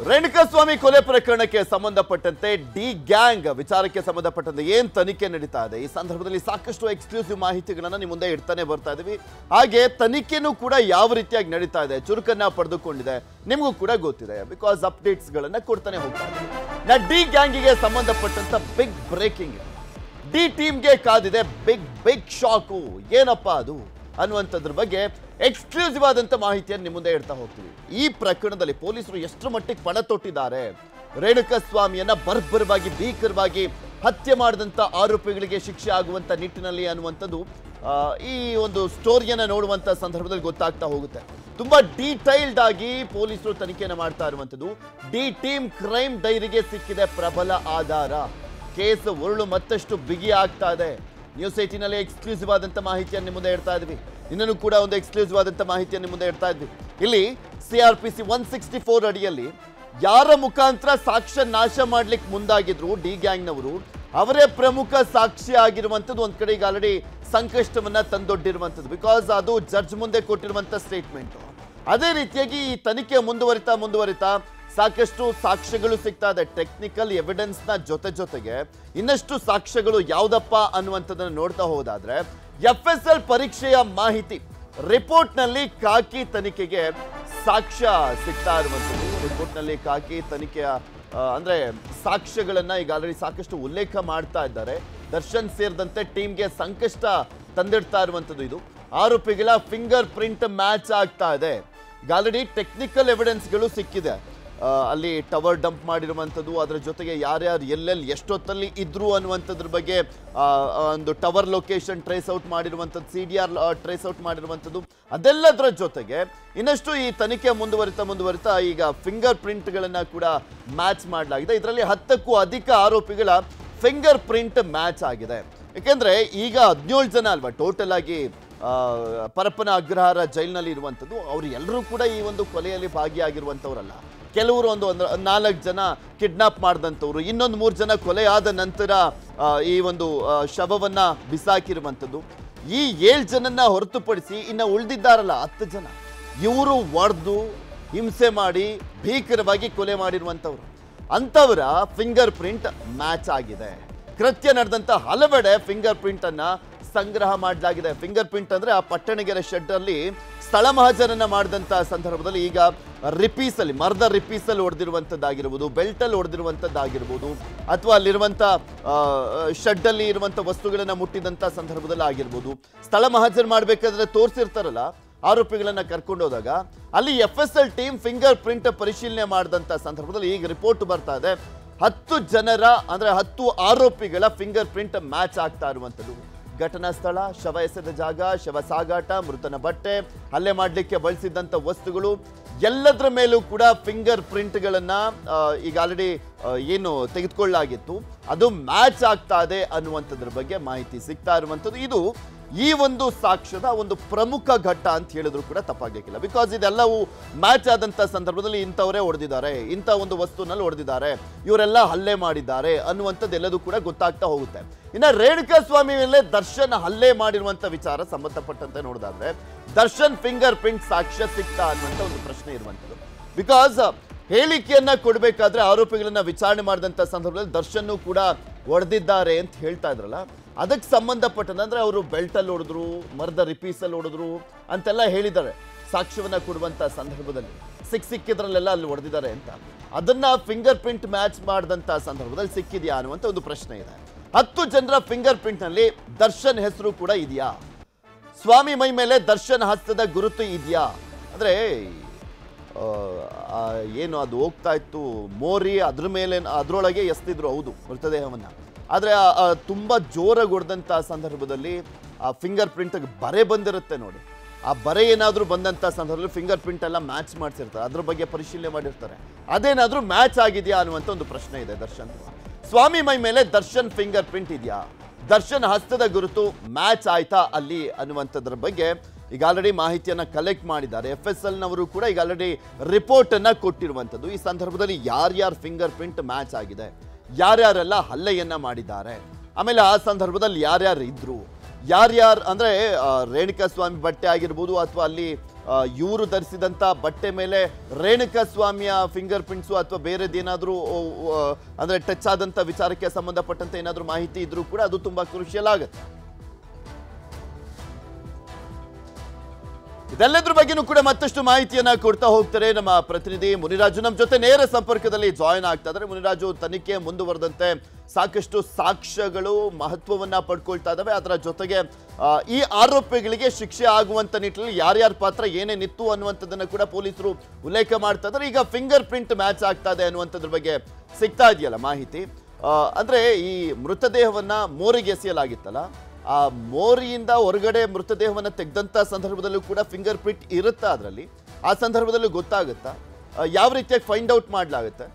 ರೇಣುಕಾಸ್ವಾಮಿ ಕೊಲೆ ಪ್ರಕರಣಕ್ಕೆ ಸಂಬಂಧಪಟ್ಟಂತೆ ಡಿ ಗ್ಯಾಂಗ್ ವಿಚಾರಕ್ಕೆ ಸಂಬಂಧಪಟ್ಟಂತೆ ಏನ್ ತನಿಖೆ ನಡೀತಾ ಇದೆ ಈ ಸಂದರ್ಭದಲ್ಲಿ ಸಾಕಷ್ಟು ಎಕ್ಸ್ಕ್ಲೂಸಿವ್ ಮಾಹಿತಿಗಳನ್ನ ನಿಮ್ಮ ಮುಂದೆ ಇಡ್ತಾನೆ ಬರ್ತಾ ಇದೀವಿ ಹಾಗೆ ತನಿಖೆನೂ ಕೂಡ ಯಾವ ರೀತಿಯಾಗಿ ನಡೀತಾ ಇದೆ ಚುರುಕನ್ನ ಪಡೆದುಕೊಂಡಿದೆ ನಿಮಗೂ ಕೂಡ ಗೊತ್ತಿದೆ ಬಿಕಾಸ್ ಅಪ್ಡೇಟ್ಸ್ ಗಳನ್ನ ಕೊಡ್ತಾನೆ ಹೋಗ್ತಾ ಇದ್ದೀವಿ ನಾ ಡಿ ಗ್ಯಾಂಗಿಗೆ ಸಂಬಂಧಪಟ್ಟಂತ ಬಿಗ್ ಬ್ರೇಕಿಂಗ್ ಡಿ ಟೀಮ್ಗೆ ಕಾದಿದೆ ಬಿಗ್ ಬಿಗ್ ಶಾಕು ಏನಪ್ಪ ಅದು ಅನ್ನುವಂಥದ್ರ ಬಗ್ಗೆ ಎಕ್ಸ್ಕ್ಲೂಸಿವ್ ಆದಂತ ಮಾಹಿತಿಯನ್ನು ನಿಮ್ಮ ಮುಂದೆ ಇಡ್ತಾ ಹೋಗ್ತೀವಿ ಈ ಪ್ರಕರಣದಲ್ಲಿ ಪೊಲೀಸರು ಎಷ್ಟು ಮಟ್ಟಿಗೆ ಪಣ ತೊಟ್ಟಿದ್ದಾರೆ ರೇಣುಕಾ ಸ್ವಾಮಿಯನ್ನ ಬರ್ಬರವಾಗಿ ಭೀಕರವಾಗಿ ಹತ್ಯೆ ಮಾಡಿದಂತ ಆರೋಪಿಗಳಿಗೆ ಶಿಕ್ಷೆ ಆಗುವಂತ ನಿಟ್ಟಿನಲ್ಲಿ ಅನ್ನುವಂಥದ್ದು ಆ, ಈ ಒಂದು ಸ್ಟೋರಿಯನ್ನ ನೋಡುವಂತ ಸಂದರ್ಭದಲ್ಲಿ ಗೊತ್ತಾಗ್ತಾ ಹೋಗುತ್ತೆ ತುಂಬಾ ಡೀಟೈಲ್ಡ್ ಆಗಿ ಪೊಲೀಸರು ತನಿಖೆಯನ್ನು ಮಾಡ್ತಾ ಇರುವಂಥದ್ದು ಡಿ ಟೀಮ್ ಕ್ರೈಮ್ ಡೈರಿಗೆ ಸಿಕ್ಕಿದೆ ಪ್ರಬಲ ಆಧಾರ ಕೇಸ್ ಉರುಳು ಮತ್ತಷ್ಟು ಬಿಗಿ ಆಗ್ತಾ ಇದೆ ನ್ಯೂಸ್ ಏಟಿನಲ್ಲಿ ಎಕ್ಸ್ಕ್ಲೂಸಿವ್ ಆದಂತ ಮಾಹಿತಿಯನ್ನು ನಿಮ್ಮ ಮುಂದೆ ಇಡ್ತಾ ಇದ್ವಿ ಇನ್ನೂ ಕೂಡ ಒಂದು ಎಕ್ಸ್ಕ್ಲೂಸಿವ್ ಆದಂತ ಮಾಹಿತಿಯನ್ನು ನಿಮ್ಮ ಮುಂದೆ ಇಡ್ತಾ ಇದ್ವಿ ಇಲ್ಲಿ C R P C one sixty four ಅಡಿಯಲ್ಲಿ ಯಾರ ಮುಖಾಂತರ ಸಾಕ್ಷ್ಯ ನಾಶ ಮಾಡ್ಲಿಕ್ಕೆ ಮುಂದಾಗಿದ್ರು ಡಿ ಗ್ಯಾಂಗ್ನವರು ಅವರೇ ಪ್ರಮುಖ ಸಾಕ್ಷಿ ಆಗಿರುವಂಥದ್ದು ಒಂದ್ ಕಡೆ ಈಗ ಆಲ್ರೆಡಿ ಸಂಕಷ್ಟವನ್ನ ತಂದೊಡ್ಡಿರುವಂಥದ್ದು ಬಿಕಾಸ್ ಅದು ಜಡ್ಜ್ ಮುಂದೆ ಕೊಟ್ಟಿರುವಂತ ಸ್ಟೇಟ್ಮೆಂಟ್ ಅದೇ ರೀತಿಯಾಗಿ ಈ ತನಿಖೆ ಮುಂದುವರಿತಾ ಮುಂದುವರಿತಾ ಸಾಕಷ್ಟು ಸಾಕ್ಷ್ಯಗಳು ಸಿಗ್ತಾ ಇದೆ ಟೆಕ್ನಿಕಲ್ ಎವಿಡೆನ್ಸ್ ನ ಜೊತೆ ಜೊತೆಗೆ ಇನ್ನಷ್ಟು ಸಾಕ್ಷ್ಯಗಳು ಯಾವ್ದಪ್ಪ ಅನ್ನುವಂಥದ್ದನ್ನ ನೋಡ್ತಾ ಹೋದಾದ್ರೆ ಎಫ್ ಎಸ್ ಎಲ್ ಪರೀಕ್ಷೆಯ ಮಾಹಿತಿ ರಿಪೋರ್ಟ್ ನಲ್ಲಿ ಕಾಕಿ ತನಿಖೆಗೆ ಸಾಕ್ಷ್ಯ ಸಿಗ್ತಾ ಇರುವಂಥದ್ದು ರಿಪೋರ್ಟ್ ನಲ್ಲಿ ಕಾಕಿ ತನಿಖೆಯ ಆ, ಅಂದ್ರೆ ಸಾಕ್ಷ್ಯಗಳನ್ನ ಈಗ ಆಲ್ರೆಡಿ ಸಾಕಷ್ಟು ಉಲ್ಲೇಖ ಮಾಡ್ತಾ ಇದ್ದಾರೆ ದರ್ಶನ್ ಸೇರಿದಂತೆ ಟೀಮ್ಗೆ ಸಂಕಷ್ಟ ತಂದಿಡ್ತಾ ಇರುವಂಥದ್ದು ಇದು ಆರೋಪಿಗಳ ಫಿಂಗರ್ ಪ್ರಿಂಟ್ ಮ್ಯಾಚ್ ಆಗ್ತಾ ಇದೆ ಈಗ ಆಲ್ರೆಡಿ ಟೆಕ್ನಿಕಲ್ ಎವಿಡೆನ್ಸ್ಗಳು ಸಿಕ್ಕಿದೆ ಆ, ಅಲ್ಲಿ ಟವರ್ ಡಂಪ್ ಮಾಡಿರುವಂಥದ್ದು ಅದರ ಜೊತೆಗೆ ಯಾರ್ಯಾರು ಎಲ್ಲೆಲ್ಲಿ ಎಷ್ಟೊತ್ತಲ್ಲಿ ಇದ್ರು ಅನ್ನುವಂಥದ್ರ ಬಗ್ಗೆ ಆ, ಆ, ಒಂದು ಟವರ್ ಲೊಕೇಶನ್ ಟ್ರೇಸ್ ಔಟ್ ಮಾಡಿರುವಂಥದ್ದು C D R trace out ಮಾಡಿರುವಂಥದ್ದು ಅದೆಲ್ಲದರ ಜೊತೆಗೆ ಇನ್ನಷ್ಟು ಈ ತನಿಖೆ ಮುಂದುವರಿತಾ ಮುಂದುವರಿತಾ ಈಗ ಫಿಂಗರ್ ಪ್ರಿಂಟ್ಗಳನ್ನ ಕೂಡ ಮ್ಯಾಚ್ ಮಾಡಲಾಗಿದೆ ಇದರಲ್ಲಿ ಹತ್ತಕ್ಕೂ ಅಧಿಕ ಆರೋಪಿಗಳ ಫಿಂಗರ್ ಪ್ರಿಂಟ್ ಮ್ಯಾಚ್ ಆಗಿದೆ ಯಾಕೆಂದ್ರೆ ಈಗ ಹದಿನೇಳು ಜನ ಅಲ್ವಾ ಟೋಟಲ್ ಆಗಿ ಆ, ಪರಪ್ಪನ ಅಗ್ರಹಾರ ಜೈಲಿನಲ್ಲಿ ಇರುವಂಥದ್ದು ಅವರು ಎಲ್ಲರೂ ಕೂಡ ಈ ಒಂದು ಕೊಲೆಯಲ್ಲಿ ಭಾಗಿಯಾಗಿರುವಂಥವ್ರಲ್ಲ ಕೆಲವರು ಒಂದು ಒಂದು ನಾಲ್ಕು ಜನ ಕಿಡ್ನಾಪ್ ಮಾಡಿದಂಥವ್ರು ಇನ್ನೊಂದು ಮೂರು ಜನ ಕೊಲೆ ಆದ ನಂತರ ಆ, ಈ ಒಂದು ಆ, ಶವವನ್ನ ಬಿಸಾಕಿರುವಂಥದ್ದು ಈ ಏಳು ಜನನ್ನ ಹೊರತುಪಡಿಸಿ ಇನ್ನು ಉಳಿದಿದ್ದಾರಲ್ಲ ಹತ್ತು ಜನ ಇವರು ಒಡೆದು ಹಿಂಸೆ ಮಾಡಿ ಭೀಕರವಾಗಿ ಕೊಲೆ ಮಾಡಿರುವಂಥವ್ರು ಅಂಥವರ ಫಿಂಗರ್ ಪ್ರಿಂಟ್ ಮ್ಯಾಚ್ ಆಗಿದೆ ಕೃತ್ಯ ನಡೆದಂತ ಹಲವೆಡೆ ಫಿಂಗರ್ ಪ್ರಿಂಟ್ ಅನ್ನ ಸಂಗ್ರಹ ಮಾಡಲಾಗಿದೆ ಫಿಂಗರ್ ಪ್ರಿಂಟ್ ಅಂದ್ರೆ ಆ ಪಟ್ಟಣಗೆರೆ ಶೆಡ್ ಅಲ್ಲಿ ಸ್ಥಳ ಮಹಾಜನನ್ನ ಮಾಡಿದಂತ ಸಂದರ್ಭದಲ್ಲಿ ಈಗ ರಿಪೀಸ್ ಅಲ್ಲಿ ಮರದ ರಿಪೀಸ್ ಅಲ್ಲಿ ಹೊಡೆದಿರುವಂತದ್ದಾಗಿರ್ಬೋದು ಬೆಲ್ಟ್ ಅಲ್ಲಿ ಹೊಡೆದಿರುವಂತದ್ದಾಗಿರ್ಬೋದು ಅಥವಾ ಅಲ್ಲಿರುವಂತ ಶೆಡ್ ಅಲ್ಲಿ ಇರುವಂತ ವಸ್ತುಗಳನ್ನ ಮುಟ್ಟಿದಂತ ಸಂದರ್ಭದಲ್ಲಿ ಆಗಿರ್ಬೋದು ಸ್ಥಳ ಮಹಾಜನ್ ಮಾಡ್ಬೇಕಾದ್ರೆ ತೋರಿಸಿರ್ತಾರಲ್ಲ ಆರೋಪಿಗಳನ್ನ ಕರ್ಕೊಂಡು ಹೋದಾಗ ಅಲ್ಲಿ F S L team finger print ಪರಿಶೀಲನೆ ಮಾಡಿದಂತ ಸಂದರ್ಭದಲ್ಲಿ ಈಗ ರಿಪೋರ್ಟ್ ಬರ್ತಾ ಇದೆ ಹತ್ತು ಜನರ ಅಂದ್ರೆ ಹತ್ತು ಆರೋಪಿಗಳ ಫಿಂಗರ್ ಪ್ರಿಂಟ್ ಮ್ಯಾಚ್ ಆಗ್ತಾ ಇರುವಂತದ್ದು ಘಟನಾ ಸ್ಥಳ ಶವ ಎಸೆದ ಜಾಗ ಶವ ಸಾಗಾಟ ಮೃತನ ಬಟ್ಟೆ ಹಲ್ಲೆ ಮಾಡಲಿಕ್ಕೆ ಬಳಸಿದಂತ ವಸ್ತುಗಳು ಎಲ್ಲದರ ಮೇಲೂ ಕೂಡ ಫಿಂಗರ್ ಪ್ರಿಂಟ್ಗಳನ್ನ ಆ, ಈಗ ಆಲ್ರೆಡಿ ಏನು ತೆಗೆದುಕೊಳ್ಳಲಾಗಿತ್ತು ಅದು ಮ್ಯಾಚ್ ಆಗ್ತಾ ಇದೆ ಅನ್ನುವಂಥದ್ರ ಬಗ್ಗೆ ಮಾಹಿತಿ ಸಿಗ್ತಾ ಇರುವಂಥದ್ದು ಇದು ಈ ಒಂದು ಸಾಕ್ಷ್ಯದ ಒಂದು ಪ್ರಮುಖ ಘಟ್ಟ ಅಂತ ಹೇಳಿದ್ರು ಕೂಡ ತಪ್ಪಾಗಲಿಕ್ಕಿಲ್ಲ ಬಿಕಾಸ್ ಇದೆಲ್ಲವೂ ಮ್ಯಾಚ್ ಆದಂತ ಸಂದರ್ಭದಲ್ಲಿ ಇಂಥವರೇ ಹೊಡೆದಿದ್ದಾರೆ ಇಂಥ ಒಂದು ವಸ್ತುನಲ್ಲಿ ಹೊಡೆದಿದ್ದಾರೆ ಇವರೆಲ್ಲ ಹಲ್ಲೆ ಮಾಡಿದ್ದಾರೆ ಅನ್ನುವಂಥದ್ದು ಎಲ್ಲದೂ ಕೂಡ ಗೊತ್ತಾಗ್ತಾ ಹೋಗುತ್ತೆ ಇನ್ನ ರೇಣುಕಾ ಸ್ವಾಮಿ ಮೇಲೆ ದರ್ಶನ್ ಹಲ್ಲೆ ಮಾಡಿರುವಂತ ವಿಚಾರ ಸಂಬಂಧಪಟ್ಟಂತೆ ನೋಡಿದಾದ್ರೆ ದರ್ಶನ್ ಫಿಂಗರ್ ಪ್ರಿಂಟ್ ಸಾಕ್ಷ್ಯ ಸಿಗ್ತಾ ಅನ್ನುವಂಥ ಒಂದು ಪ್ರಶ್ನೆ ಇರುವಂಥದ್ದು ಬಿಕಾಸ್ ಹೇಳಿಕೆಯನ್ನ ಕೊಡಬೇಕಾದ್ರೆ ಆರೋಪಿಗಳನ್ನ ವಿಚಾರಣೆ ಮಾಡಿದಂತ ಸಂದರ್ಭದಲ್ಲಿ ದರ್ಶನ್ ಕೂಡ ಹೊಡೆದಿದ್ದಾರೆ ಅಂತ ಹೇಳ್ತಾ ಇದ್ರಲ್ಲ ಅದಕ್ಕೆ ಸಂಬಂಧಪಟ್ಟಂತೆ ಅಂದ್ರೆ ಅವರು ಬೆಲ್ಟಲ್ಲಿ ಹೊಡೆದ್ರು ಮರದ ರಿಪೀಸಲ್ಲಿ ಹೊಡೆದ್ರು ಅಂತೆಲ್ಲ ಹೇಳಿದ್ದಾರೆ ಸಾಕ್ಷ್ಯವನ್ನ ಕೊಡುವಂತ ಸಂದರ್ಭದಲ್ಲಿ ಸಿಕ್ ಸಿಕ್ಕಿದ್ರಲ್ಲೆಲ್ಲ ಅಲ್ಲಿ ಹೊಡೆದಿದ್ದಾರೆ ಅಂತ ಅದನ್ನ ಫಿಂಗರ್ ಪ್ರಿಂಟ್ ಮ್ಯಾಚ್ ಮಾಡಿದಂತ ಸಂದರ್ಭದಲ್ಲಿ ಸಿಕ್ಕಿದ್ಯಾ ಅನ್ನುವಂತ ಒಂದು ಪ್ರಶ್ನೆ ಇದೆ ಹತ್ತು ಜನರ ಫಿಂಗರ್ ಪ್ರಿಂಟ್ ನಲ್ಲಿ ದರ್ಶನ್ ಹೆಸರು ಕೂಡ ಇದೆಯಾ ಸ್ವಾಮಿ ಮೈ ಮೇಲೆ ದರ್ಶನ್ ಹಸ್ತದ ಗುರುತು ಇದೆಯಾ ಅಂದ್ರೆ ಆ, ಆ, ಏನು ಅದು ಹೋಗ್ತಾ ಇತ್ತು ಮೋರಿ ಅದ್ರ ಮೇಲೆ ಅದ್ರೊಳಗೆ ಎಸ್ತಿದ್ರು ಹೌದು ಮೃತದೇಹವನ್ನ ಆದ್ರೆ ಆ- ಆ ತುಂಬಾ ಜೋರಾಗಿ ಹೊಡೆದಂತ ಸಂದರ್ಭದಲ್ಲಿ ಆ ಫಿಂಗರ್ ಪ್ರಿಂಟ್ ಬರೆ ಬಂದಿರುತ್ತೆ ನೋಡಿ ಆ ಬರೆ ಏನಾದ್ರೂ ಬಂದಂತ ಸಂದರ್ಭದಲ್ಲಿ ಫಿಂಗರ್ ಪ್ರಿಂಟ್ ಎಲ್ಲ ಮ್ಯಾಚ್ ಮಾಡಿಸಿರ್ತಾರೆ ಅದ್ರ ಬಗ್ಗೆ ಪರಿಶೀಲನೆ ಮಾಡಿರ್ತಾರೆ ಅದೇನಾದ್ರೂ ಮ್ಯಾಚ್ ಆಗಿದೆಯಾ ಅನ್ನುವಂಥ ಒಂದು ಪ್ರಶ್ನೆ ಇದೆ ದರ್ಶನ್ ಸ್ವಾಮಿ ಮೈ ಮೇಲೆ ದರ್ಶನ್ ಫಿಂಗರ್ ಪ್ರಿಂಟ್ ಇದೆಯಾ ದರ್ಶನ್ ಹಸ್ತದ ಗುರುತು ಮ್ಯಾಚ್ ಆಯ್ತಾ ಅಲ್ಲಿ ಅನ್ನುವಂಥದ್ರ ಬಗ್ಗೆ ಈಗ ಆಲ್ರೆಡಿ ಮಾಹಿತಿಯನ್ನ ಕಲೆಕ್ಟ್ ಮಾಡಿದ್ದಾರೆ ಎಫ್ ಎಸ್ ಎಲ್ ನವರು ಕೂಡ ಈಗ ಆಲ್ರೆಡಿ ರಿಪೋರ್ಟ್ ಅನ್ನ ಕೊಟ್ಟಿರುವಂಥದ್ದು ಈ ಸಂದರ್ಭದಲ್ಲಿ ಯಾರ್ಯಾರ ಫಿಂಗರ್ ಪ್ರಿಂಟ್ ಮ್ಯಾಚ್ ಆಗಿದೆ ಯಾರ್ಯಾರೆಲ್ಲ ಹಲ್ಲೆಯನ್ನ ಮಾಡಿದ್ದಾರೆ ಆಮೇಲೆ ಆ ಸಂದರ್ಭದಲ್ಲಿ ಯಾರ್ಯಾರು ಇದ್ರು ಯಾರ್ಯಾರು ಅಂದ್ರೆ ಆ, ರೇಣುಕಾ ಸ್ವಾಮಿ ಬಟ್ಟೆ ಆಗಿರ್ಬೋದು ಅಥವಾ ಅಲ್ಲಿ ಇವರು ಧರಿಸಿದಂಥ ಬಟ್ಟೆ ಮೇಲೆ ರೇಣುಕಾ ಸ್ವಾಮಿಯ ಫಿಂಗರ್ ಪ್ರಿಂಟ್ಸು ಅಥವಾ ಬೇರೆದೇನಾದರೂ ಅಂದರೆ ಟಚ್ ಆದಂಥ ವಿಚಾರಕ್ಕೆ ಸಂಬಂಧಪಟ್ಟಂತೆ ಏನಾದರೂ ಮಾಹಿತಿ ಇದ್ರೂ ಕೂಡ ಅದು ತುಂಬ ಕ್ರುಷಿಯಲ್ ಆಗುತ್ತೆ ಇದೆಲ್ಲದ್ರ ಬಗ್ಗೆನೂ ಕೂಡ ಮತ್ತಷ್ಟು ಮಾಹಿತಿಯನ್ನ ಕೊಡ್ತಾ ಹೋಗ್ತಾರೆ ನಮ್ಮ ಪ್ರತಿನಿಧಿ ಮುನಿರಾಜು ನಮ್ಮ ಜೊತೆ ನೇರ ಸಂಪರ್ಕದಲ್ಲಿ ಜಾಯಿನ್ ಆಗ್ತಾ ಇದ್ದಾರೆ ಮುನಿರಾಜು ತನಿಖೆ ಮುಂದುವರೆದಂತೆ ಸಾಕಷ್ಟು ಸಾಕ್ಷ್ಯಗಳು ಮಹತ್ವವನ್ನ ಪಡ್ಕೊಳ್ತಾ ಇದ್ದಾವೆ ಅದರ ಜೊತೆಗೆ ಆ, ಈ ಆರೋಪಿಗಳಿಗೆ ಶಿಕ್ಷೆ ಆಗುವಂತ ನಿಟ್ಟಿನಲ್ಲಿ ಯಾರ್ಯಾರ ಪಾತ್ರ ಏನೇನಿತ್ತು ಅನ್ನುವಂಥದ್ದನ್ನ ಕೂಡ ಪೊಲೀಸರು ಉಲ್ಲೇಖ ಮಾಡ್ತಾ ಇದ್ದಾರೆ ಈಗ ಫಿಂಗರ್ ಪ್ರಿಂಟ್ ಮ್ಯಾಚ್ ಆಗ್ತಾ ಇದೆ ಅನ್ನುವಂಥದ್ರ ಬಗ್ಗೆ ಸಿಗ್ತಾ ಇದೆಯಲ್ಲ ಮಾಹಿತಿ ಆ, ಅಂದ್ರೆ ಈ ಮೃತದೇಹವನ್ನ ಮೋರಿಗೆ ಎಸೆಯಲಾಗಿತ್ತಲ್ಲ ಆ ಮೋರಿಯಿಂದ ಹೊರಗಡೆ ಮೃತದೇಹವನ್ನು ತೆಗೆದಂಥ ಸಂದರ್ಭದಲ್ಲೂ ಕೂಡ ಫಿಂಗರ್ ಪ್ರಿಂಟ್ ಇರುತ್ತಾ ಅದರಲ್ಲಿ ಆ ಸಂದರ್ಭದಲ್ಲೂ ಗೊತ್ತಾಗುತ್ತಾ ಆ, ಯಾವ ರೀತಿಯಾಗಿ ಫೈಂಡ್ ಔಟ್ ಮಾಡಲಾಗುತ್ತೆ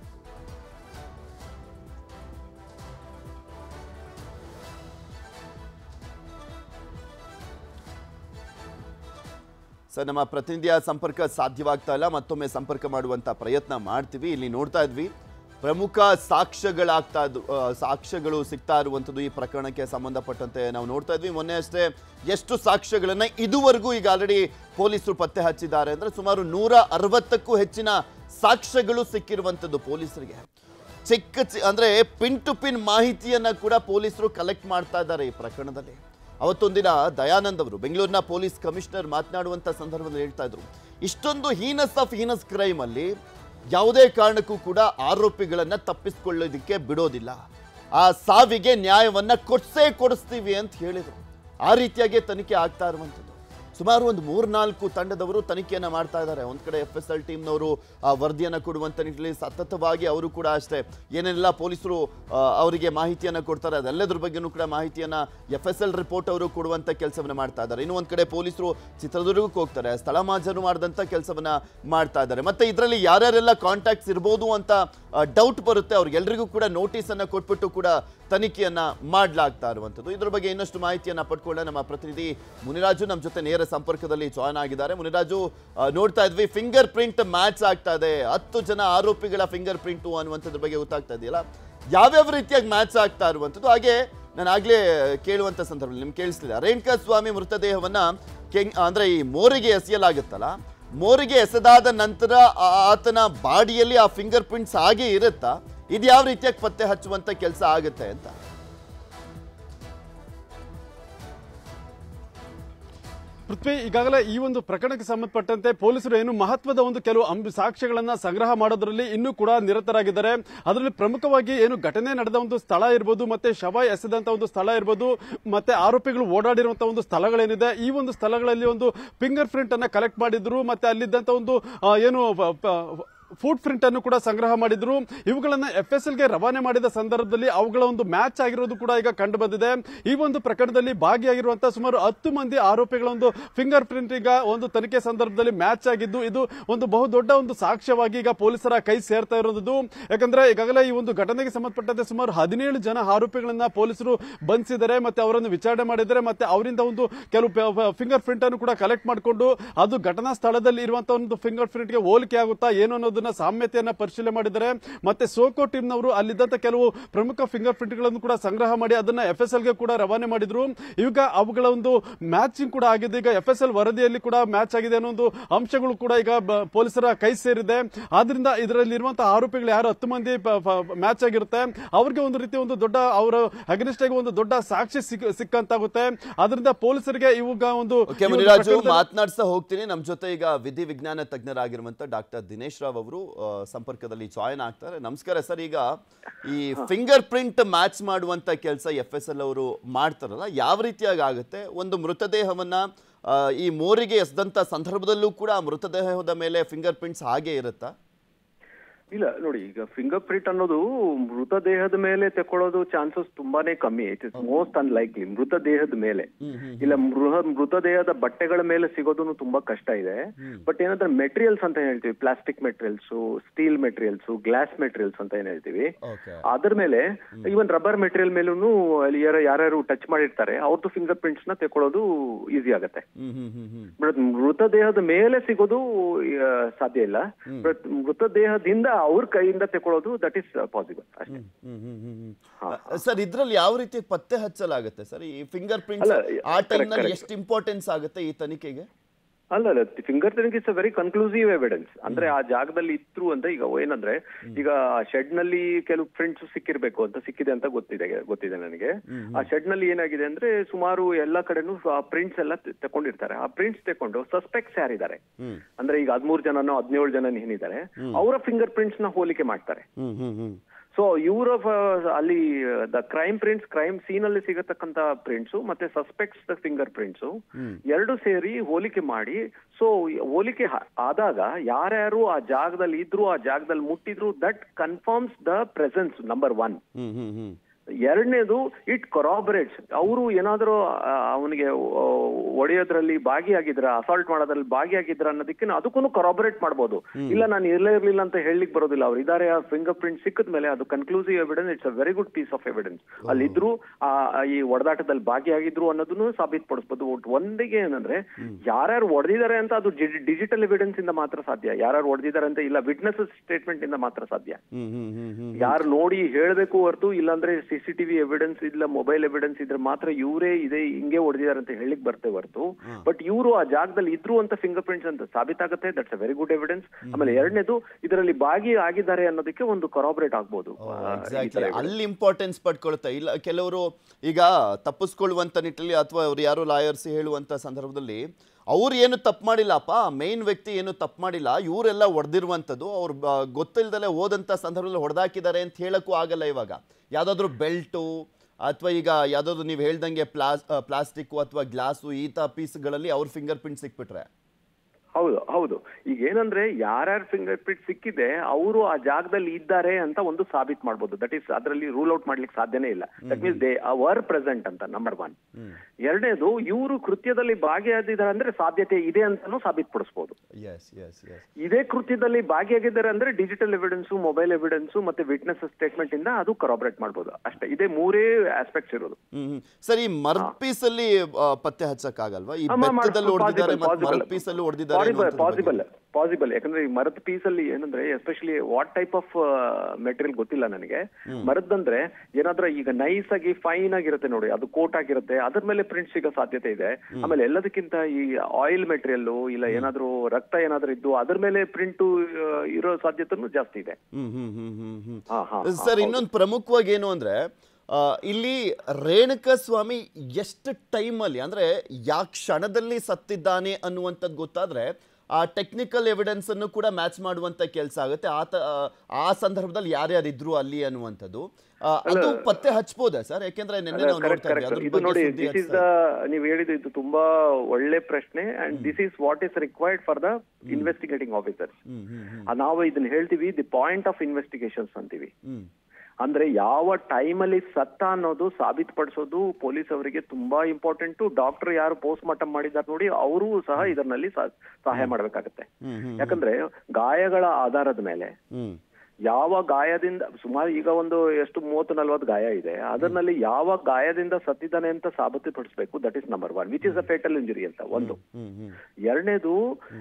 ಸರ್ ನಮ್ಮ ಪ್ರತಿನಿಧಿಯ ಸಂಪರ್ಕ ಸಾಧ್ಯವಾಗ್ತಾ ಇಲ್ಲ ಮತ್ತೊಮ್ಮೆ ಸಂಪರ್ಕ ಮಾಡುವಂತ ಪ್ರಯತ್ನ ಮಾಡ್ತೀವಿ ಇಲ್ಲಿ ನೋಡ್ತಾ ಇದ್ವಿ ಪ್ರಮುಖ ಸಾಕ್ಷ್ಯಗಳಾಗ್ತಾ ಇದ್ವು ಆ, ಸಾಕ್ಷ್ಯಗಳು ಸಿಗ್ತಾ ಇರುವಂಥದ್ದು ಈ ಪ್ರಕರಣಕ್ಕೆ ಸಂಬಂಧಪಟ್ಟಂತೆ ನಾವು ನೋಡ್ತಾ ಇದ್ವಿ ಮೊನ್ನೆ ಅಷ್ಟೇ ಎಷ್ಟು ಸಾಕ್ಷ್ಯಗಳನ್ನ ಇದುವರೆಗೂ ಈಗ ಆಲ್ರೆಡಿ ಪೊಲೀಸರು ಪತ್ತೆ ಹಚ್ಚಿದ್ದಾರೆ ಅಂದ್ರೆ ಸುಮಾರು ನೂರ ಅರವತ್ತಕ್ಕೂ ಹೆಚ್ಚಿನ ಸಾಕ್ಷ್ಯಗಳು ಸಿಕ್ಕಿರುವಂಥದ್ದು ಪೊಲೀಸರಿಗೆ ಚಿಕ್ಕ ಚಿ ಅಂದ್ರೆ ಪಿನ್ ಟು ಪಿನ್ ಮಾಹಿತಿಯನ್ನ ಕೂಡ ಪೊಲೀಸರು ಕಲೆಕ್ಟ್ ಮಾಡ್ತಾ ಇದ್ದಾರೆ ಈ ಪ್ರಕರಣದಲ್ಲಿ ಅವತ್ತೊಂದಿನ ದಯಾನಂದ್ ಅವರು ಬೆಂಗಳೂರಿನ ಪೊಲೀಸ್ ಕಮಿಷನರ್ ಮಾತನಾಡುವಂತ ಸಂದರ್ಭದಲ್ಲಿ ಹೇಳ್ತಾ ಇದ್ರು ಇಷ್ಟೊಂದು ಹೀನಸ್ ಆಫ್ ಹೀನಸ್ ಕ್ರೈಮ್ ಅಲ್ಲಿ ಯಾವುದೇ ಕಾರಣಕ್ಕೂ ಕೂಡ ಆರೋಪಿಗಳನ್ನ ತಪ್ಪಿಸ್ಕೊಳ್ಳೋದಕ್ಕೆ ಬಿಡೋದಿಲ್ಲ ಆ ಸಾವಿಗೆ ನ್ಯಾಯವನ್ನ ಕೊಡ್ಸೇ ಕೊಡಿಸ್ತೀವಿ ಅಂತ ಹೇಳಿದ್ರು ಆ ರೀತಿಯಾಗಿ ತನಿಖೆ ಆಗ್ತಾ ಇರುವಂಥದ್ದು ಸುಮಾರು ಒಂದು ಮೂರ್ನಾಲ್ಕು ತಂಡದವರು ತನಿಖೆಯನ್ನ ಮಾಡ್ತಾ ಇದ್ದಾರೆ ಒಂದ್ ಕಡೆ ಎಫ್ ಎಸ್ ಎಲ್ ಟೀಮ್ನವರು ವರದಿಯನ್ನ ಕೊಡುವಂತ ನಿಟ್ಟಿನಲ್ಲಿ ಸತತವಾಗಿ ಅವರು ಕೂಡ ಅಷ್ಟೇ ಏನೆಲ್ಲ ಪೊಲೀಸರು ಆ, ಅವರಿಗೆ ಮಾಹಿತಿಯನ್ನ ಕೊಡ್ತಾರೆ ಅದೆಲ್ಲದ್ರ ಬಗ್ಗೆನೂ ಕೂಡ ಮಾಹಿತಿಯನ್ನ ಎಫ್ ಎಸ್ ಎಲ್ ರಿಪೋರ್ಟ್ ಅವರು ಕೊಡುವಂತ ಕೆಲಸವನ್ನ ಮಾಡ್ತಾ ಇದ್ದಾರೆ ಇನ್ನು ಒಂದ್ ಕಡೆ ಪೊಲೀಸರು ಚಿತ್ರದುರ್ಗಕ್ಕೆ ಹೋಗ್ತಾರೆ ಸ್ಥಳ ಮಾಜರು ಮಾಡಿದಂತ ಕೆಲಸವನ್ನ ಮಾಡ್ತಾ ಇದ್ದಾರೆ ಮತ್ತೆ ಇದರಲ್ಲಿ ಯಾರ್ಯಾರೆಲ್ಲ ಕಾಂಟ್ಯಾಕ್ಟ್ಸ್ ಇರ್ಬೋದು ಅಂತ ಡೌಟ್ ಬರುತ್ತೆ ಅವ್ರಿಗೆಲ್ರಿಗೂ ಕೂಡ ನೋಟಿಸ್ ಅನ್ನ ಕೊಟ್ಬಿಟ್ಟು ಕೂಡ ತನಿಖೆಯನ್ನ ಮಾಡ್ಲಾಗ್ತಾ ಇರುವಂಥದ್ದು ಇದ್ರ ಬಗ್ಗೆ ಇನ್ನಷ್ಟು ಮಾಹಿತಿಯನ್ನ ಪಡ್ಕೊಳ್ಳ ನಮ್ಮ ಪ್ರತಿನಿಧಿ ಮುನಿರಾಜು ನಮ್ಮ ಜೊತೆ ನೇರ ಸಂಪರ್ಕದಲ್ಲಿ ಜಾಯ್ನ್ ಆಗಿದ್ದಾರೆ ಮುನಿರಾಜು ಆ, ನೋಡ್ತಾ ಇದ್ವಿ ಫಿಂಗರ್ ಪ್ರಿಂಟ್ ಮ್ಯಾಚ್ ಆಗ್ತಾ ಇದೆ ಹತ್ತು ಜನ ಆರೋಪಿಗಳ ಫಿಂಗರ್ ಪ್ರಿಂಟು ಅನ್ನುವಂಥದ್ರ ಬಗ್ಗೆ ಗೊತ್ತಾಗ್ತಾ ಇದೆಯಲ್ಲ ಯಾವ್ಯಾವ ರೀತಿಯಾಗಿ ಮ್ಯಾಚ್ ಆಗ್ತಾ ಇರುವಂಥದ್ದು ಹಾಗೆ ನಾನು ಆಗ್ಲೇ ಕೇಳುವಂತ ಸಂದರ್ಭದಲ್ಲಿ ನಿಮ್ಗೆ ಕೇಳಿಸ್ಲಿಲ್ಲ ರೇಣುಕಾ ಸ್ವಾಮಿ ಮೃತದೇಹವನ್ನ ಕೆಂಗ್ ಅಂದ್ರೆ ಈ ಮೋರಿಗೆ ಎಸೆಯಲಾಗುತ್ತಲ್ಲ ಮೋರಿಗೆ ಎಸೆದಾದ ನಂತರ ಆ- ಆತನ ಬಾಡಿಯಲ್ಲಿ ಆ ಫಿಂಗರ್ ಪ್ರಿಂಟ್ಸ್ ಹಾಗೆ ಇರುತ್ತಾ ಇದು ಯಾವ ರೀತಿಯಾಗಿ ಪತ್ತೆ ಹಚ್ಚುವಂತ ಕೆಲಸ ಆಗುತ್ತೆ ಅಂತ ಪೃಥ್ವಿ ಈಗಾಗಲೇ ಈ ಒಂದು ಪ್ರಕರಣಕ್ಕೆ ಸಂಬಂಧಪಟ್ಟಂತೆ ಪೊಲೀಸರು ಏನು ಮಹತ್ವದ ಒಂದು ಕೆಲವು ಅಂಬ ಸಾಕ್ಷ್ಯಗಳನ್ನ ಸಂಗ್ರಹ ಮಾಡೋದ್ರಲ್ಲಿ ಇನ್ನೂ ಕೂಡ ನಿರತರಾಗಿದ್ದಾರೆ ಅದರಲ್ಲಿ ಪ್ರಮುಖವಾಗಿ ಏನು ಘಟನೆ ನಡೆದ ಒಂದು ಸ್ಥಳ ಇರ್ಬೋದು ಮತ್ತೆ ಶವ ಎಸೆದಂತ ಒಂದು ಸ್ಥಳ ಇರ್ಬೋದು ಮತ್ತೆ ಆರೋಪಿಗಳು ಓಡಾಡಿರುವಂತಹ ಒಂದು ಸ್ಥಳಗಳೇನಿದೆ ಈ ಒಂದು ಸ್ಥಳಗಳಲ್ಲಿ ಒಂದು ಫಿಂಗರ್ ಪ್ರಿಂಟ್ ಅನ್ನ ಕಲೆಕ್ಟ್ ಮಾಡಿದ್ರು ಮತ್ತೆ ಅಲ್ಲಿದ್ದಂತ ಒಂದು ಆ, ಏನು ಪ- ಪ- ಫುಡ್ ಪ್ರಿಂಟ್ ಅನ್ನು ಕೂಡ ಸಂಗ್ರಹ ಮಾಡಿದ್ರು ಇವುಗಳನ್ನ ಎಫ್ ಎಸ್ ಗೆ ರವಾನೆ ಮಾಡಿದ ಸಂದರ್ಭದಲ್ಲಿ ಅವುಗಳ ಒಂದು ಮ್ಯಾಚ್ ಆಗಿರೋದು ಕೂಡ ಈಗ ಕಂಡು ಬಂದಿದೆ ಈ ಒಂದು ಪ್ರಕರಣದಲ್ಲಿ ಭಾಗಿಯಾಗಿರುವಂತಹ ಸುಮಾರು ಹತ್ತು ಮಂದಿ ಆರೋಪಿಗಳ ಒಂದು ಫಿಂಗರ್ ಪ್ರಿಂಟ್ ಈಗ ಒಂದು ತನಿಖೆ ಸಂದರ್ಭದಲ್ಲಿ ಮ್ಯಾಚ್ ಆಗಿದ್ದು ಇದು ಒಂದು ಬಹುದೊಡ್ಡ ಒಂದು ಸಾಕ್ಷ್ಯವಾಗಿ ಈಗ ಪೊಲೀಸರ ಕೈ ಸೇರ್ತಾ ಇರೋದು ಯಾಕಂದ್ರೆ ಈಗಾಗಲೇ ಈ ಒಂದು ಘಟನೆಗೆ ಸಂಬಂಧಪಟ್ಟಂತೆ ಸುಮಾರು ಹದಿನೇಳು ಜನ ಆರೋಪಿಗಳನ್ನ ಪೊಲೀಸರು ಬಂಧಿಸಿದ್ದಾರೆ ಮತ್ತೆ ಅವರನ್ನು ವಿಚಾರಣೆ ಮಾಡಿದ್ದಾರೆ ಮತ್ತೆ ಅವರಿಂದ ಒಂದು ಕೆಲವು ಫಿಂಗರ್ ಪ್ರಿಂಟ್ ಅನ್ನು ಕೂಡ ಕಲೆಕ್ಟ್ ಮಾಡಿಕೊಂಡು ಅದು ಘಟನಾ ಸ್ಥಳದಲ್ಲಿ ಇರುವಂತಹ ಒಂದು ಫಿಂಗರ್ ಪ್ರಿಂಟ್ ಗೆ ಹೋಲಿಕೆ ಆಗುತ್ತಾ ಏನು ಅನ್ನೋದನ್ನ ಸಾಮ್ಯತೆಯನ್ನ ಪರಿಶೀಲನೆ ಮಾಡಿದ್ದಾರೆ ಮತ್ತೆ ಸೋಕೋ ಟೀಮ್ನವರು ಅಲ್ಲಿದ್ದಂತ ಕೆಲವು ಪ್ರಮುಖ ಫಿಂಗರ್ ಪ್ರಿಂಟ್ ಗಳನ್ನು ಕೂಡ ಸಂಗ್ರಹ ಮಾಡಿ ಅದನ್ನ ಎಫ್ ಎಸ್ ಗೆ ಕೂಡ ರವಾನೆ ಮಾಡಿದ್ರು ಈಗ ಅವುಗಳ ಒಂದು ಮ್ಯಾಚಿಂಗ್ ಕೂಡ ಆಗಿದೆ ಈಗ ಎಫ್ ಎಸ್ ಎಲ್ ವರದಿಯಲ್ಲಿ ಕೂಡ ಮ್ಯಾಚ್ ಆಗಿದೆ ಅನ್ನೋ ಒಂದು ಅಂಶಗಳು ಕೂಡ ಈಗ ಬ- ಪೊಲೀಸರ ಕೈ ಸೇರಿದೆ ಆದ್ರಿಂದ ಇದರಲ್ಲಿ ಇರುವಂತಹ ಆರೋಪಿಗಳು ಯಾರು ಹತ್ತು ಮಂದಿ ಮ್ಯಾಚ್ ಆಗಿರುತ್ತೆ ಅವ್ರಿಗೆ ಒಂದು ರೀತಿ ಒಂದು ದೊಡ್ಡ ಅವರ ಅಗನಿಸ್ಟ್ ಆಗಿ ಒಂದು ದೊಡ್ಡ ಸಾಕ್ಷಿ ಸಿಕ್ಕ- ಸಿಕ್ಕಂತಾಗುತ್ತೆ ಆದ್ರಿಂದ ಪೊಲೀಸರಿಗೆ ಇವಾಗ ಒಂದು ಓಕೆ ಈ ಒಂದು ಮುನಿರಾಜು ಪ್ರಕರಣದಲ್ಲಿ- ಮಾತನಾಡ್ತಾ ಹೋಗ್ತೀನಿ ನಮ್ಮ ಜೊತೆ ಈಗ ವಿಧಿ ವಿಜ್ಞಾನ ತಜ್ಞರಾಗಿರುವಂತ ಡಾಕ್ಟರ್ ದಿನೇಶ್ ರಾವ್ ಅವರು ಆ, ಸಂಪರ್ಕದಲ್ಲಿ ಜಾಯಿನ್ ಆಗ್ತಾರೆ ನಮಸ್ಕಾರ ಸರ್ ಈಗ ಈ ಫಿಂಗರ್ ಪ್ರಿಂಟ್ ಮ್ಯಾಚ್ ಮಾಡುವಂತ ಕೆಲಸ ಎಫ್ ಎಸ್ ಎಲ್ ಅವರು ಮಾಡ್ತಾರಲ್ಲ ಯಾವ ರೀತಿಯಾಗಿ ಆಗುತ್ತೆ ಒಂದು ಮೃತದೇಹವನ್ನ ಆ, ಈ ಮೋರಿಗೆ ಎಸೆದಂತ ಸಂದರ್ಭದಲ್ಲೂ ಕೂಡ ಆ ಮೃತದೇಹದ ಮೇಲೆ ಫಿಂಗರ್ ಪ್ರಿಂಟ್ಸ್ ಹಾಗೆ ಇರುತ್ತಾ ಇಲ್ಲ ನೋಡಿ ಈಗ ಫಿಂಗರ್ ಪ್ರಿಂಟ್ ಅನ್ನೋದು ಮೃತದೇಹದ ಮೇಲೆ ತಕೊಳ್ಳೋದು ಚಾನ್ಸಸ್ ತುಂಬಾನೇ ಕಮ್ಮಿ ಇಟ್ ಇಸ್ ಮೋಸ್ಟ್ ಅನ್ಲೈಕ್ಲಿ ಮೃತದೇಹದ ಮೇಲೆ ಇಲ್ಲ ಮೃಹ ಮೃತದೇಹದ ಬಟ್ಟೆಗಳ ಮೇಲೆ ಸಿಗೋದು ತುಂಬಾ ಕಷ್ಟ ಇದೆ ಬಟ್ ಏನಂದ್ರೆ ಮೆಟೀರಿಯಲ್ಸ್ ಅಂತ ಹೇಳ್ತೀವಿ plastic materials steel materials glass materials ಅಂತ ಏನ್ ಹೇಳ್ತೀವಿ ಓಕೆ ಅದ್ರ ಮೇಲೆ ಈವನ್ ರಬ್ಬರ್ ಮೆಟೀರಿಯಲ್ ಮೇಲೂ ಅಲ್ಲಿ ಯಾರು ಯಾರ್ಯಾರು ಟಚ್ ಮಾಡಿರ್ತಾರೆ ಅವ್ರದ್ದು ಫಿಂಗರ್ ಪ್ರಿಂಟ್ಸ್ ನ ತಕೊಳ್ಳೋದು ಈಸಿ ಆಗುತ್ತೆ ಹ್ಮ್ ಹ್ಮ್ ಹ್ಮ್ ಹ್ಮ್ ಬಟ್ ಮೃತದೇಹದ ಮೇಲೆ ಸಿಗೋದು ಆ, ಸಾಧ್ಯ ಇಲ್ಲ ಬಟ್ ಮೃತದೇಹದಿಂದ ಅವ್ರ ಕೈಯಿಂದ ತಕೊಳ್ಳೋದು ದಟ್ ಇಸ್ ಪಾಸಿಬಲ್ ಅಷ್ಟೇ ಹ್ಮ್, ಹ್ಮ್, ಹ್ಮ್, ಹ್ಮ್. ಸರ್ ಇದ್ರಲ್ಲಿ ಯಾವ ರೀತಿ ಪತ್ತೆ ಹಚ್ಚಲಾಗುತ್ತೆ ಸರ್ ಈ ಫಿಂಗರ್ ಪ್ರಿಂಟ್ಸ್ ಅಲ್ಲ, ಆ correct, ಟೈಮ್ನಲ್ಲಿ correct. ಎಷ್ಟು ಇಂಪಾರ್ಟೆನ್ಸ್ ಆಗುತ್ತೆ ಈ ತನಿಖೆಗೆ ಅಲ್ಲ ಅಲ್ಲ finger print is a very conclusive evidence ಅಂದ್ರೆ ಆ ಜಾಗದಲ್ಲಿ ಇದ್ರು ಅಂತ ಈಗ ಏನಂದ್ರೆ ಈಗ ಶೆಡ್ ನಲ್ಲಿ ಕೆಲವು ಪ್ರಿಂಟ್ಸ್ ಸಿಕ್ಕಿರ್ಬೇಕು ಅಂತ ಸಿಕ್ಕಿದೆ ಅಂತ ಗೊತ್ತಿದೆ ಗೊತ್ತಿದೆ ನನಗೆ ಆ ಶೆಡ್ ನಲ್ಲಿ ಏನಾಗಿದೆ ಅಂದ್ರೆ ಸುಮಾರು ಎಲ್ಲಾ ಕಡೆನೂ ಆ ಪ್ರಿಂಟ್ಸ್ ಎಲ್ಲ ತೆ- ತಕೊಂಡಿರ್ತಾರೆ ಆ ಪ್ರಿಂಟ್ಸ್ ತಕೊಂಡು ಸಸ್ಪೆಕ್ಟ್ಸ್ ಯಾರಿದ್ದಾರೆ ಅಂದ್ರೆ ಈಗ ಹದ್ಮೂರು ಜನನೋ ಹದಿನೇಳು ಜನ ಏನಿದ್ದಾರೆ ಅವರ ಫಿಂಗರ್ ಪ್ರಿಂಟ್ಸ್ ನ ಹೋಲಿಕೆ ಮಾಡ್ತಾರೆ ಹ್ಮ್ ಹ್ಮ್ ಹ್ಮ್ ಸೊ ಇವರ ಅಲ್ಲಿ the crime prints crime scene ಅಲ್ಲಿ ಸಿಗತಕ್ಕಂತ ಪ್ರಿಂಟ್ಸ್ ಮತ್ತೆ ಸಸ್ಪೆಕ್ಟ್ಸ್ ದ ಫಿಂಗರ್ ಪ್ರಿಂಟ್ಸ್ ಎರಡು ಸೇರಿ ಹೋಲಿಕೆ ಮಾಡಿ ಸೊ ಹೋಲಿಕೆ ಹ- ಆದಾಗ ಯಾರ್ಯಾರು ಆ ಜಾಗದಲ್ಲಿ ಇದ್ರು ಆ ಜಾಗದಲ್ಲಿ ಮುಟ್ಟಿದ್ರು that confirms the presence number one hmm hmm hmm ಎರಡನೇದು ಇಟ್ ಕೊರಾಬರೇಟ್ಸ್ ಅವರು ಏನಾದರೂ ಅವನಿಗೆ ಒಡೆಯೋದ್ರಲ್ಲಿ ಭಾಗಿಯಾಗಿದ್ರ ಅಸಾಲ್ಟ್ ಮಾಡೋದ್ರಲ್ಲಿ ಭಾಗಿಯಾಗಿದ್ರ ಅನ್ನೋದಕ್ಕೆ ಅದಕ್ಕೂ ಕೊರಾಬರೇಟ್ ಮಾಡ್ಬೋದು ಇಲ್ಲ ನಾನು ಇರಲೇ ಇರ್ಲಿಲ್ಲ ಅಂತ ಹೇಳಲಿಕ್ಕೆ ಬರೋದಿಲ್ಲ ಅವ್ರು ಇದಾರೆ ಆ ಫಿಂಗರ್ ಪ್ರಿಂಟ್ ಸಿಕ್ಕಿದ ಮೇಲೆ ಅದು conclusive evidence it's a very good piece of evidence ಅಲ್ಲಿದ್ರು ಆ ಆ ಈ ಒಡೆದಾಟದಲ್ಲಿ ಭಾಗಿಯಾಗಿದ್ರು ಅನ್ನೋದನ್ನು ಸಾಬೀತುಪಡಿಸಬಹುದು ಒಟ್ ಒಂದಿಗೆ ಏನಂದ್ರೆ ಯಾರ್ಯಾರು ಹೊಡೆದಿದ್ದಾರೆ ಅಂತ ಅದು ಡಿಜಿಟಲ್ ಎವಿಡೆನ್ಸ್ ಇಂದ ಮಾತ್ರ ಸಾಧ್ಯ ಯಾರ್ಯಾರು ಹೊಡೆದಿದ್ದಾರೆ ಅಂತ ಇಲ್ಲ ವಿಟ್ನೆಸ್ ಸ್ಟೇಟ್ಮೆಂಟ್ ಇಂದ ಮಾತ್ರ ಸಾಧ್ಯ ಹ್ಮ್ ಹ್ಮ್ ಹ್ಮ್ ಹ್ಮ್ ಯಾರು ನೋಡಿ ಹೇಳಬೇಕು ಹೊರತು ಇಲ್ಲಾಂದ್ರೆ ಸಿಸಿಟಿವಿ ಎವಿಡೆನ್ಸ್ ಇಲ್ಲ ಮೊಬೈಲ್ ಎವಿಡೆನ್ಸ್ ಇದ್ರೆ ಮಾತ್ರ ಇವರೇ ಇದೆ ಹಿಂಗೆ ಹೊಡೆದಿದ್ದಾರೆ ಅಂತ ಹೇಳಿಕ್ ಬರ್ತೇವೆ ಹೊರತು ಬಟ್ ಇವರು ಆ ಜಾಗದಲ್ಲಿ ಇದ್ರು ಅಂತ ಫಿಂಗರ್ ಪ್ರಿಂಟ್ಸ್ ಅಂತ ಸಾಬೀತಾಗುತ್ತೆ that's a very good evidence ಆಮೇಲೆ ಎರಡನೇದು ಇದರಲ್ಲಿ ಭಾಗಿ ಆಗಿದ್ದಾರೆ ಅನ್ನೋದಕ್ಕೆ ಒಂದು ಕೊರಾಬರೇಟ್ ಆಗ್ಬೋದು ಆ, ಈ ಎಕ್ಸಾಕ್ಟ್ಲಿ ತರ evidence. ಅಲ್ಲಿ ಇಂಪಾರ್ಟೆನ್ಸ್ ಪಡ್ಕೊಳುತ್ತೆ ಇಲ್ಲ ಕೆಲವರು ಈಗ ತಪ್ಪಿಸ್ಕೊಳ್ಳುವಂತ ನಿಟ್ಟಿನಲ್ಲಿ ಅಥವಾ ಅವ್ರು ಯಾರು ಲಾಯರ್ಸ್ ಹೇಳುವಂತ ಸಂದರ್ಭದಲ್ಲಿ ಅವ್ರು ಏನು ತಪ್ಪು ಮಾಡಿಲ್ಲಪ್ಪ ಮೇನ್ ವ್ಯಕ್ತಿ ಏನು ತಪ್ಪು ಮಾಡಿಲ್ಲ ಇವರೆಲ್ಲ ಹೊಡೆದಿರುವಂಥದ್ದು ಅವ್ರು ಬ- ಗೊತ್ತಿಲ್ದಲೆ ಹೋದಂಥ ಸಂದರ್ಭದಲ್ಲಿ ಹೊಡೆದಾಕಿದ್ದಾರೆ ಅಂತ ಹೇಳಕ್ಕೂ ಆಗಲ್ಲ ಇವಾಗ ಯಾವುದಾದ್ರೂ ಬೆಲ್ಟು ಅಥವಾ ಈಗ ಯಾವುದಾದ್ರು ನೀವು ಹೇಳ್ದಂಗೆ ಪ್ಲಾಸ್ ಪ್ಲಾಸ್ಟಿಕ್ಕು ಅಥವಾ ಗ್ಲಾಸು ಈ ತ ಪೀಸ್ಗಳಲ್ಲಿ ಅವ್ರ ಫಿಂಗರ್ ಪ್ರಿಂಟ್ ಸಿಕ್ಬಿಟ್ರೆ ಹೌದು ಹೌದು ಈಗ ಏನಂದ್ರೆ ಯಾರ್ಯಾರ ಫಿಂಗರ್ ಪ್ರಿಂಟ್ ಸಿಕ್ಕಿದೆ ಅವರು ಆ ಜಾಗದಲ್ಲಿ ಇದ್ದಾರೆ ಅಂತ ಒಂದು ಸಾಬೀತ್ ಮಾಡ್ಬೋದು ದಟ್ ಈಸ್ ಅದರಲ್ಲಿ ರೂಲ್ ಔಟ್ ಮಾಡ್ಲಿಕ್ಕೆ ಸಾಧ್ಯನೇ ಇಲ್ಲ that means they are present ಅಂತ ನಂಬರ್ ಒನ್ ಎರಡನೇದು ಇವರು ಕೃತ್ಯದಲ್ಲಿ ಭಾಗಿಯಾಗಿದ್ದಾರೆ ಅಂದ್ರೆ ಸಾಧ್ಯತೆ ಇದೆ ಅಂತಾನು ಸಾಬೀತುಪಡಿಸಬಹುದು ಎಸ್ ಎಸ್ ಎಸ್ ಇದೇ ಕೃತ್ಯದಲ್ಲಿ ಭಾಗಿಯಾಗಿದ್ದಾರೆ ಅಂದ್ರೆ ಡಿಜಿಟಲ್ ಎವಿಡೆನ್ಸ್ ಮೊಬೈಲ್ ಎವಿಡೆನ್ಸ್ ಮತ್ತೆ ವಿಟ್ನೆಸ್ ಸ್ಟೇಟ್ಮೆಂಟ್ ಇಂದ ಅದು ಕರಾಬರೇಟ್ ಮಾಡ್ಬೋದು ಅಷ್ಟೇ ಇದೇ ಮೂರೇ ಆಸ್ಪೆಕ್ಟ್ಸ್ ಇರೋದು ಹ್ಮ್ ಹ್ಮ್. ಸರಿ ಮರದ ಪೀಸಲ್ಲಿ ಆ, ಪತ್ತೆ ಹಚ್ಚಕ್ಕಾಗಲ್ವಾ ಈ ಬೆತ್ತದಲ್ಲಿ ಹೊಡೆದಿದ್ದಾರೆ ಮತ್ತೆ ಮರದ ಪೀಸಲ್ಲಿ ಹೊಡೆದಿದ್ದಾರೆ ಪಾಸಿಬಲ್ ಪಾಸಿಬಲ್ ಯಾಕಂದ್ರೆ ಈ ಮರದ ಪೀಸ್ ಅಲ್ಲಿ ಏನಂದ್ರೆ especially what type of material ಗೊತ್ತಿಲ್ಲ ನನಗೆ ಮರದಂದ್ರೆ ಏನಾದ್ರೂ ಈಗ ನೈಸ್ ಆಗಿ ಫೈನ್ ಆಗಿರುತ್ತೆ ನೋಡಿ ಅದು ಕೋಟ್ ಆಗಿರುತ್ತೆ ಅದ್ರ ಮೇಲೆ ಪ್ರಿಂಟ್ ಸಿಗೋ ಸಾಧ್ಯತೆ ಇದೆ ಆಮೇಲೆ ಎಲ್ಲದಕ್ಕಿಂತ ಈ ಆಯಿಲ್ ಮೆಟೀರಿಯಲ್ ಇಲ್ಲ ಏನಾದ್ರೂ ರಕ್ತ ಏನಾದ್ರೂ ಇದ್ದು ಅದ್ರ ಮೇಲೆ ಪ್ರಿಂಟ್ ಇರೋ ಸಾಧ್ಯತೆನೂ ಜಾಸ್ತಿ ಇದೆ ಹ್ಮ್ ಹ್ಮ್ ಹ್ಮ್ ಹ್ಮ್ ಹ್ಮ್ ಹಾ ಹಾ ಸರ್ ಇನ್ನೊಂದು ಪ್ರಮುಖವಾಗಿ ಏನು ಅಂದ್ರೆ ಆ, ಇಲ್ಲಿ ರೇಣುಕ ಸ್ವಾಮಿ ಎಷ್ಟು ಟೈಮಲ್ಲಿ ಅಂದ್ರೆ ಯಾ ಕ್ಷಣದಲ್ಲಿ ಸತ್ತಿದ್ದಾನೆ ಅನ್ನುವಂಥದ್ದು ಗೊತ್ತಾದ್ರೆ ಆ ಟೆಕ್ನಿಕಲ್ ಎವಿಡೆನ್ಸ್ ಅನ್ನು ಕೂಡ ಮ್ಯಾಚ್ ಮಾಡುವಂತ ಕೆಲಸ ಆಗುತ್ತೆ ಆತ ಆ, ಆ ಸಂದರ್ಭದಲ್ಲಿ ಯಾರ್ಯಾರು ಇದ್ರು ಅಲ್ಲಿ ಅನ್ನುವಂಥದ್ದು ಆ, ಅದು ಪತ್ತೆ ಹಚ್ಬೋದಾ ಸರ್ ಯಾಕೆಂದ್ರೆ ನಿನ್ನೆ ನಾವು ಕರೆಕ್ಟ್ ನೋಡ್ತಾ ಇದ್ವಿ ಕರೆಕ್ಟ್ ಅದ್ರ ಇದು ಬಗ್ಗೆ ನೋಡಿ ಸುದ್ದಿ ದಿಸ್ ಇಸ್ ಹಚ್ತಾ ದ ನೀವು ಹೇಳಿದ್ದು ಇದು ತುಂಬಾ ಒಳ್ಳೆ ಪ್ರಶ್ನೆ and this is what is required for the investigating officers hmm hmm hmm ನಾವು ಇದನ್ನ ಹೇಳ್ತೀವಿ ದಿ ಪಾಯಿಂಟ್ ಆಫ್ ಇನ್ವೆಸ್ಟಿಗೇಷನ್ಸ್ ಅಂತೀವಿ ಹ್ಮ್ ಅಂದ್ರೆ ಯಾವ ಟೈಮಲ್ಲಿ ಸತ್ತ ಅನ್ನೋದು ಸಾಬೀತುಪಡಿಸೋದು ಪೊಲೀಸ್ ಅವರಿಗೆ ತುಂಬಾ ಇಂಪಾರ್ಟೆಂಟ್ ಡಾಕ್ಟರ್ ಯಾರು ಪೋಸ್ಟ್ ಮಾರ್ಟಮ್ ಮಾಡಿದ್ದಾರೆ ನೋಡಿ ಅವರು ಸಹ ಇದರಲ್ಲಿ ಸಹ- ಸಹಾಯ ಮಾಡ್ಬೇಕಾಗತ್ತೆ ಹ್ಮ್ ಹ್ಮ್ ಯಾಕಂದ್ರೆ ಗಾಯಗಳ ಆಧಾರದ ಮೇಲೆ ಹ್ಮ್ ಯಾವ ಗಾಯದಿಂದ ಸುಮಾರು ಈಗ ಒಂದು ಎಷ್ಟು ಮೂವತ್ತು ನಲ್ವತ್ತು ಗಾಯ ಇದೆ ಅದರಲ್ಲಿ ಯಾವ ಗಾಯದಿಂದ ಸತ್ತಿದ್ದಾನೆ ಅಂತ ಸಾಬೀತುಪಡಿಸಬೇಕು that is number one which is a fatal injury ಅಂತ ಒಂದು ಹ್ಮ್ ಹ್ಮ್ ಎರಡನೇದು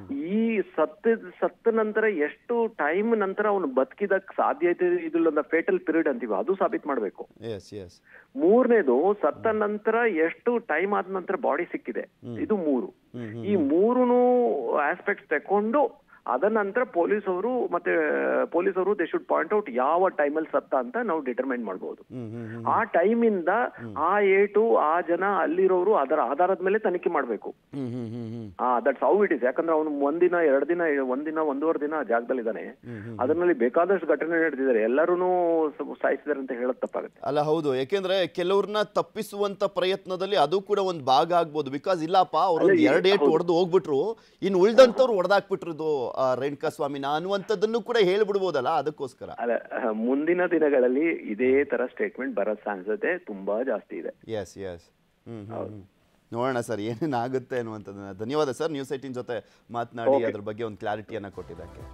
ಈ ಸತ್ತ ಸತ್ತ ನಂತರ ಎಷ್ಟು ಟೈಮ್ ನಂತರ ಅವನು ಬದುಕಿದ ಸಾಧ್ಯತೆ ಇದಿಲ್ಲ ಫೇಟಲ್ ಪೀರಿಯಡ್ ಅಂತೀವಿ ಅದು ಸಾಬೀತ್ ಮಾಡ್ಬೇಕು ಎಸ್ ಎಸ್ ಮೂರನೇದು ಸತ್ತ ನಂತರ ಎಷ್ಟು ಟೈಮ್ ಆದ ನಂತರ ಬಾಡಿ ಸಿಕ್ಕಿದೆ ಇದು ಮೂರು ಈ ಮೂರುನು ಆಸ್ಪೆಕ್ಟ್ಸ್ ತಕೊಂಡು ಅದ ನಂತರ ಪೊಲೀಸ್ ಅವರು ಮತ್ತೆ ಪೊಲೀಸ್ ಅವರು ದೇ ಶುಡ್ ಪಾಯಿಂಟ್ ಔಟ್ ಯಾವ ಟೈಮಲ್ಲಿ ಸತ್ತ ಅಂತ ನಾವು ಡಿಟರ್ಮೈನ್ ಮಾಡಬಹುದು ಹ್ಮ್ ಹ್ಮ್ ಹ್ಮ್ ಆ ಟೈಮಿಂದ ಆ ಏಟು ಆ ಜನ ಅಲ್ಲಿರೋರು ಅದರ ಆಧಾರದ ಮೇಲೆ ತನಿಖೆ ಮಾಡಬೇಕು ಹ್ಮ್ ಹ್ಮ್ ಹ್ಮ್ ಹ್ಮ್ ಆ ದಟ್ಸ್ ಹೌ ಇಟ್ ಇಸ್ ಯಾಕಂದ್ರೆ ಅವನು ಒಂದಿನ ಎರಡು ದಿನ ಒಂದಿನ ಒಂದೂವರೆ ದಿನ ಆ ಜಾಗದಲ್ಲಿದ್ದಾನೆ ಅದರಲ್ಲಿ ಬೇಕಾದಷ್ಟು ಘಟನೆ ನಡೆದಿದ್ದಾರೆ ಎಲ್ಲರೂ ಸಾಯಿಸಿದಾರೆ ಅಂತ ಹೇಳೋದು ತಪ್ಪಾಗುತ್ತೆ ಅಲ್ಲ ಹೌದು ಯಾಕೆಂದ್ರೆ ಕೆಲವ್ರನ್ನ ತಪ್ಪಿಸುವಂತ ಪ್ರಯತ್ನದಲ್ಲಿ ಅದು ಕೂಡ ಒಂದು ಭಾಗ ಆಗ್ಬೋದು ಬಿಕಾಸ್ ಇಲ್ಲಪ್ಪ ಅವ್ರು ಅಲ್ಲ, ಈ- ಎರಡ್ ಏಟ್ ಹೌದು. ಹೊಡೆದು ಹೋಗ್ಬಿಟ್ರು ಇನ್ನು ಉಳ್ದಂತವ್ರು ಹೊಡೆದಾಕ್ಬಿಟ್ರು ರೇಣುಕಾ ಸ್ವಾಮಿನ ಅನ್ನುವಂಥದ್ದನ್ನು ಕೂಡ ಹೇಳ್ಬಿಡ್ಬೋದಲ್ಲ ಅದಕ್ಕೋಸ್ಕರ ಅಲ್ಲ ಅಹ್, ಮುಂದಿನ ದಿನಗಳಲ್ಲಿ ಇದೇ ತರ ಸ್ಟೇಟ್ಮೆಂಟ್ ಬರೋ ಸಾಧ್ಯತೆ ತುಂಬಾ ಜಾಸ್ತಿ ಇದೆ ಎಸ್ ಎಸ್ ಹ್ಮ್ ಹ್ಮ್, ಹ್ಮ್ ನೋಡೋಣ ಸರ್ ಏನೇನಾಗುತ್ತೆ ಅನ್ನುವಂಥದ್ದನ್ನ ಧನ್ಯವಾದ ಸರ್ ನ್ಯೂಸ್ ಏಟಿನ್ ಜೊತೆ ಮಾತನಾಡಿ Okay. ಅದ್ರ ಬಗ್ಗೆ ಒಂದು ಕ್ಲಾರಿಟಿಯನ್ನ ಕೊಟ್ಟಿದ್ದಕ್ಕೆ